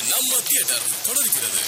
நம்ம தியேட்டர் தொடர்கிறது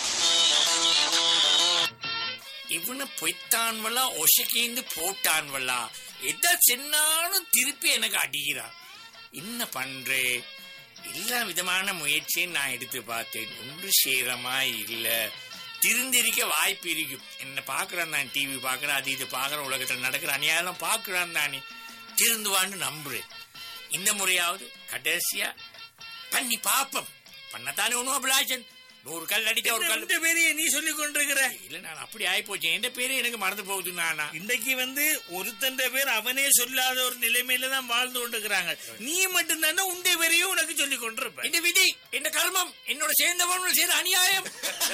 இவனை பொய்த்தான்வலா ஒசக்கீந்து போட்டான்வலா எதை சின்னாலும் திருப்பி எனக்கு அடிக்கிறான் என்ன பண்றே எல்லா விதமான முயற்சியும் நான் எடுத்து பார்த்தேன் ஒன்று சேரமா இல்ல திருந்திருக்க வாய்ப்பு இருக்கும் என்ன பாக்குறான் தான் டிவி பாக்குறேன் அது இது பாக்குறேன் உலகத்துல நடக்கிற அநியாயம் பாக்குறான் தானே திருந்துவான்னு நம்புறேன் இந்த முறையாவது கடைசியா பண்ணி பாப்போம் பண்ணத்தானே ஒண்ணும் அபிலாஷன் நூறு கல் அடிக்க ஒரு கல் இந்த பேரையே நீ சொல்லி கொண்டிருக்கிற இல்ல நான் அப்படி ஆயி போச்சு என் பேரே எனக்கு மறந்து போகுது நானா இன்றைக்கு வந்து ஒருத்தண்ட பேர் அவனே சொல்லாத ஒரு நிலைமையில தான் வாழ்ந்து கொண்டிருக்கிறாங்க நீ மட்டும் தானே உண்டை பேரையும் உனக்கு சொல்லி கொண்டிருப்ப இந்த விதி இந்த கர்மம் என்னோட சேர்ந்தவன் செய்த அநியாயம்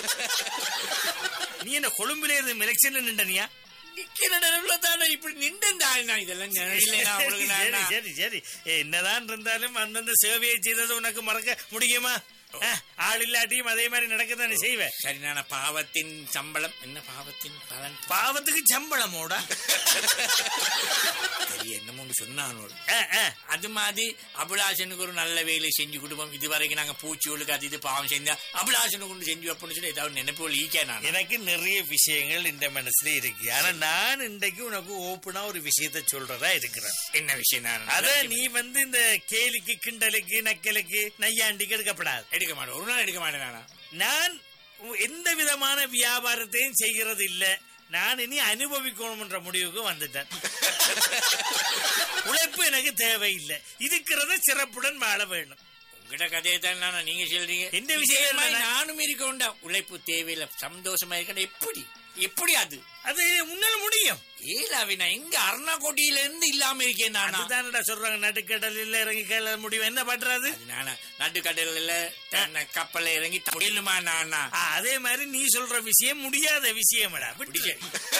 நீ என்ன கொழும்புல இருந்து எலெக்ஷன்ல நின்றனியா நிக்கிற நிலவுல தானே இப்படி நின்றேன் நான் இதெல்லாம் நினைவில்லைனா அவளுக்கு சரி நானா? சரி சரி என்னதான் இருந்தாலும் அந்தந்த சேவையை செய்தது உனக்கு மறக்க முடியுமா அஹ், ஆள் இல்லாட்டியும் அதே மாதிரி நடக்கத்தானே செய்வேன் சரி நான பாவத்தின் சம்பளம் என்ன பாவத்தின் பலன் பாவத்துக்கு சம்பளமோட சரி என்னமோ ஒண்ணு சொன்னானோடு அஹ், அஹ். அது மாதிரி அபிலாஷனுக்கு ஒரு நல்ல வேலை செஞ்சு கொடுப்போம் இது வரைக்கும் நாங்க பூச்சிகளுக்கு அது இது பாவம் செஞ்சா அபிலாஷனுக்கு ஒன்று செஞ்சு வைப்போம்னு சொல்லி ஏதாவது நினைப்பு ஈக்கா நான் எனக்கு நிறைய விஷயங்கள் இந்த மனசுல இருக்கு ஆனா நான் இன்றைக்கு உனக்கு ஓப்பனா ஒரு விஷயத்த சொல்றதா இருக்கிறேன் என்ன விஷயம் நான் அத நீ வந்து இந்த கேலிக்கு கிண்டலுக்கு நக்கலுக்கு நையாண்டிக்கு எடுக்கப்படாது எடுக்க மாட்டேன் ஒரு நாள் எடுக்க மாட்டேன் நானா நான் உ- எந்த விதமான வியாபாரத்தையும் செய்கிறது இல்ல நான் இனி அனுபவிக்கணும்ன்ற முடிவுக்கு வந்துட்டேன் உழைப்பு எனக்கு தேவையில்லை இருக்கிறத சிறப்புடன் வாழ வேணும் உங்ககிட்ட கதையை தான் நானா நீங்க சொல்றீங்க எந்த விஷயம் இதே மாதிரி இல்ல. நானும் இருக்க வேண்டாம் உழைப்பு தேவையில்லை சந்தோஷமா இருக்கணும் எப்படி எப்படி அது அது உன்னால முடியும் ஏலாவினா எங்க அருணாக்கோட்டியில இருந்து இல்லாம இருக்கேன் நானா அதுதானடா சொல்றாங்க நடுக்கடலில் இறங்கி கேள முடியும் என்ன பண்றது அது நானா நடுக்கடல்ல தன்னை கப்பல்ல இறங்கி தமிழுமா நானா ஆ, அதே மாதிரி நீ சொல்ற விஷயம் முடியாத விஷயம்டா பிடிச்ச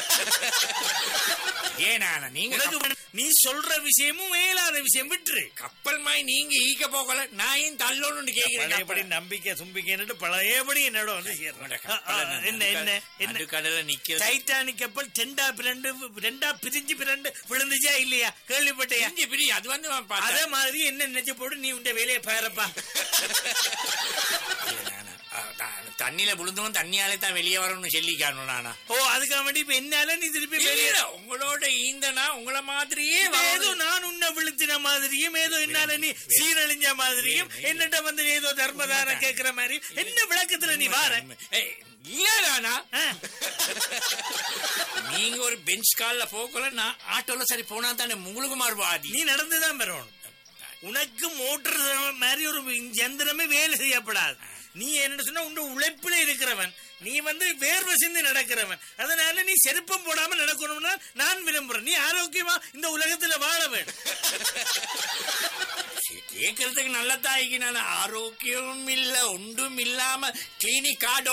ஏன் நானா நீங்க உனக்கு கப்பல்- நீ சொல்ற விஷயமும் மேலாத விஷயம் விட்டுரு கப்பல் மாதிரி நீங்க ஈக்க போகல நான் ஏன் தள்ளணும்னு கேக்குறேன் பழையபடி கப்பலை. நம்பிக்கை தும்பிக்கைன்னு பழையபடி என்னோட வந்து சேர்றேன். உங்களோட ஆ, ஆ, கப்பலை நான் என்ன என்ன என்ன நடுக்கடல்ல நிக்கிறது டைட்டானிக் கப்பல் ரெண்டா பிறண்டு ரெண்டா பிரிஞ்சு பிறண்டு விழுந்துச்சா இல்லையா கேள்விப்பட்டியா பிரிஞ்சு பிரி அது வந்து நான் அதே பார்த்தேன் மாதிரி என்ன நினைச்சு போட்டு நீ உண்ட வேலையை பாருப்பா இல்ல நானா. ஆ, த- தண்ணியில விழுந்தவன் தண்ணியாலே தான் வெளியே வரணும்னு சொல்லி காணும் நானா ஓ அதுக்காக வேண்டி இப்ப என்னால நீ திருப்பி வெளியே இல்ல, உங்களோட ஈந்தனா உங்கள மாதிரியே இப்ப ஏதோ வரணும். நான் உன்னை விழுத்தின மாதிரியும் ஏதோ என்னால நீ சீரழிஞ்ச மாதிரியும் என்னட்ட வந்து நீ ஏதோ தர்மதானம் கேக்குற மாதிரி என்ன விளக்கத்துல நீ வார ஏய், இல்ல நானா ஆ, நீங்க ஒரு பெஞ்ச் கால்ல போகல நான் ஆட்டோல சரி போனா தானே உங்களுக்கு மாறுபாதி நீ நடந்துதான் பெறணும் உனக்கு மோட்டர் மாதிரி ஒரு எந்திரமே வேலை செய்யப்படாது நீ என்ன சொன்னா உன் உழைப்புல இருக்கிறவன் நீ வந்து வேர்வை சிந்தி நடக்கிறவன் அதனால நீ செருப்பம் போடாம நடக்கணும்னா நான் விரும்புறேன் நீ ஆரோக்கியமா இந்த உலகத்துல வாழ வேண்டும் கேட்கறதுக்கு நல்ல தாய்க்கு நான் ஆரோக்கியமும் இல்ல ஒன்றும் இல்லாம கிளினிக் கார்டு